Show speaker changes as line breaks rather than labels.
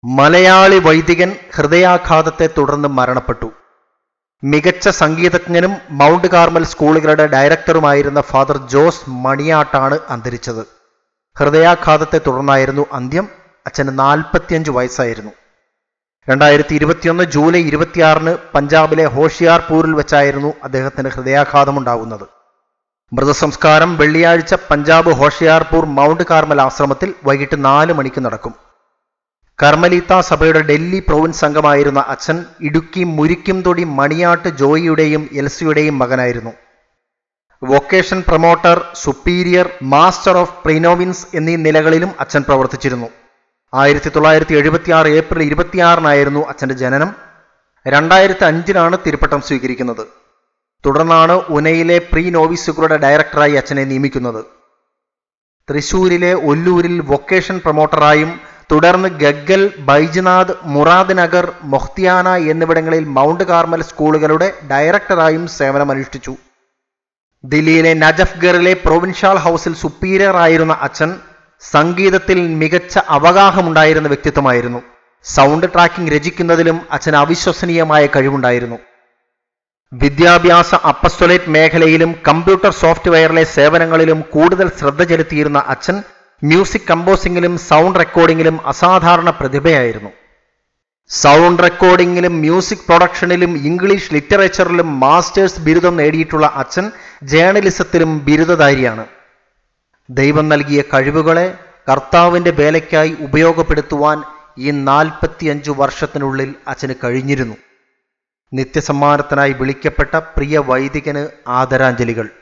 മലയാളി വൈദികൻ ഹൃദയാഘാതത്തെ തുടർന്ന് മരണപ്പെട്ടു മികച്ച സംഗീതജ്ഞനും മൗണ്ട് കാർമൽ സ്കൂളുകളുടെ ഡയറക്ടറുമായിരുന്ന ഫാദർ ജോസ് മണിയാട്ടാണ് അന്തരിച്ചത് ഹൃദയാഘാതത്തെ തുടർന്നായിരുന്നു അന്ത്യം അച്ഛന് നാൽപ്പത്തിയഞ്ച് വയസ്സായിരുന്നു രണ്ടായിരത്തി ഇരുപത്തിയൊന്ന് ജൂലൈ ഇരുപത്തിയാറിന് പഞ്ചാബിലെ ഹോഷിയാർപൂരിൽ വെച്ചായിരുന്നു അദ്ദേഹത്തിന് ഹൃദയാഘാതമുണ്ടാകുന്നത് മൃതസംസ്കാരം വെള്ളിയാഴ്ച പഞ്ചാബ് ഹോഷിയാർപൂർ മൗണ്ട് കാർമൽ ആശ്രമത്തിൽ വൈകിട്ട് നാല് മണിക്ക് നടക്കും കർമ്മലീത്ത സഭയുടെ ഡൽഹി പ്രൊവിൻസ് അംഗമായിരുന്ന അച്ഛൻ ഇടുക്കി മുരിക്കും തൊടി മണിയാട്ട് ജോയിയുടെയും എൽസിയുടെയും മകനായിരുന്നു vocation promoter superior master of province എന്നീ നിലകളിലും അച്ഛൻ പ്രവർത്തിച്ചിരുന്നു ആയിരത്തി തൊള്ളായിരത്തി എഴുപത്തി ആറ് ഏപ്രിൽ ഇരുപത്തിയാറിനായിരുന്നു അച്ഛന്റെ ജനനം രണ്ടായിരത്തി അഞ്ചിലാണ് തിരുപ്പട്ടം സ്വീകരിക്കുന്നത് തുടർന്നാണ് ഉനയിലെ പ്രീ നോവിസുകളുടെ ഡയറക്ടറായി അച്ഛനെ നിയമിക്കുന്നത് തൃശൂരിലെ ഒല്ലൂരിൽ വൊക്കേഷൻ പ്രൊമോട്ടറായും തുടർന്ന് ഗഗ്ഗൽ ബൈജ്നാഥ് മുറാദ് നഗർ മൊഹ്തിയാന എന്നിവിടങ്ങളിൽ മൗണ്ട് കാർമൽ സ്കൂളുകളുടെ ഡയറക്ടറായും സേവനമനുഷ്ഠിച്ചു ദില്ലിയിലെ നജഫ്ഗറിലെ പ്രൊവിൻഷ്യൽ ഹൗസിൽ സുപ്പീരിയർ ആയിരുന്ന അച്ഛൻ സംഗീതത്തിൽ മികച്ച അവഗാഹമുണ്ടായിരുന്ന വ്യക്തിത്വമായിരുന്നു സൗണ്ട് ട്രാക്കിംഗ് രചിക്കുന്നതിലും അച്ഛന് അവിശ്വസനീയമായ കഴിവുണ്ടായിരുന്നു വിദ്യാഭ്യാസ അപ്പസ്തൊലേറ്റ് മേഖലയിലും കമ്പ്യൂട്ടർ സോഫ്റ്റ്വെയറിലെ സേവനങ്ങളിലും കൂടുതൽ ശ്രദ്ധ ചെലുത്തിയിരുന്ന അച്ഛൻ മ്യൂസിക് കമ്പോസിംഗിലും സൗണ്ട് റെക്കോർഡിംഗിലും അസാധാരണ പ്രതിഭയായിരുന്നു സൗണ്ട് റെക്കോർഡിംഗിലും മ്യൂസിക് പ്രൊഡക്ഷനിലും ഇംഗ്ലീഷ് ലിറ്ററേച്ചറിലും മാസ്റ്റേഴ്സ് ബിരുദം നേടിയിട്ടുള്ള അച്ഛൻ ജേർണലിസത്തിലും ബിരുദധാരിയാണ് ദൈവം നൽകിയ കഴിവുകളെ കർത്താവിൻ്റെ വേലയ്ക്കായി ഉപയോഗപ്പെടുത്തുവാൻ ഈ നാൽപ്പത്തിയഞ്ചു വർഷത്തിനുള്ളിൽ അച്ഛന് കഴിഞ്ഞിരുന്നു നിത്യസമ്മാനത്തിനായി വിളിക്കപ്പെട്ട പ്രിയ വൈദികന് ആദരാഞ്ജലികൾ